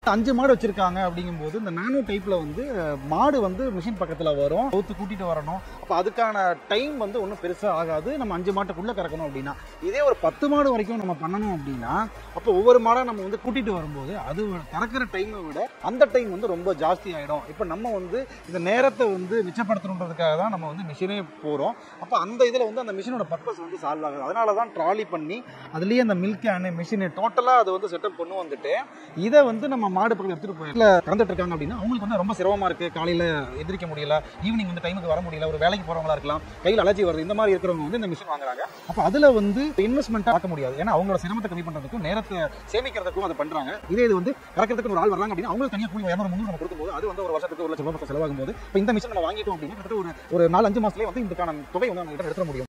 அஞ்சு மாடு வச்சிருக்காங்க அப்படிங்கும்போது இந்த நானோ டைப்ல வந்து மாடு வந்து மிஷின் பக்கத்துல வரும் அவுத்து கூட்டிட்டு வரணும் அப்போ அதுக்கான டைம் வந்து ஒன்றும் பெருசா ஆகாது நம்ம அஞ்சு மாட்டுக்குள்ள கறக்கணும் அப்படின்னா இதே ஒரு பத்து மாடு வரைக்கும் நம்ம பண்ணணும் அப்படின்னா அப்போ ஒவ்வொரு மாடா நம்ம வந்து கூட்டிட்டு வரும்போது அது கறக்கிற டைமை விட அந்த டைம் வந்து ரொம்ப ஜாஸ்தி ஆயிடும் இப்போ நம்ம வந்து இந்த நேரத்தை வந்து மிச்சப்படுத்தணுன்றதுக்காக தான் நம்ம வந்து மிஷினே போறோம் அப்போ அந்த இதில் வந்து அந்த மிஷினோட பர்பஸ் வந்து சால்வ் ஆகுது அதனால தான் ட்ராலி பண்ணி அதுலேயே அந்த மில்க் கேனு மிஷின் டோட்டலாக அதை வந்து செட்டப் பண்ணி வந்துட்டு இதை வந்து நம்ம மாடு பக்கம் எடுத்துகிட்டு போய் இல்லை கறந்துட்டு இருக்காங்க அப்படின்னா அவங்களுக்கு வந்து ரொம்ப சிரமமாக இருக்குது காலையில் எந்திரிக்க முடியல ஈவினிங் வந்து டைமுக்கு வர முடியல ஒரு வேலைக்கு போகிறவங்களா இருக்கலாம் கையில் அலர்ஜி வருது இந்த மாதிரி இருக்கிறவங்க வந்து இந்த மிஷின் வாங்குறாங்க அப்போ அதில் வந்து இன்வெஸ்ட்மெண்ட் ஆக்க முடியாது ஏன்னா அவங்களோட சிரமத்தை கம்மி பண்ணுறதுக்கும் நேரத்தை சேமிக்கிறதுக்கும் அதை பண்ணுறாங்க இதே இது வந்து கறக்கிறதுக்கு ஒரு ஆள் வராங்க அப்படின்னா அவங்களுக்கு தனியாக கூலி இரநூறு முந்நூறு நம்ம கொடுக்கும்போது அது வந்து ஒரு வருஷத்துக்கு ஒரு லட்சம் ரூபாய் பக்கம் செலவாகும் போது இப்போ இந்த மிஷின் நம்ம வாங்கிட்டோம் அப்படின்னா கிட்டத்தட்ட ஒரு ஒரு நாலு அஞ்சு மாசத்துலேயே வந்து இதுக்கான தொகை வந்து நம்ம கிட்ட எடுத்துட முடியும்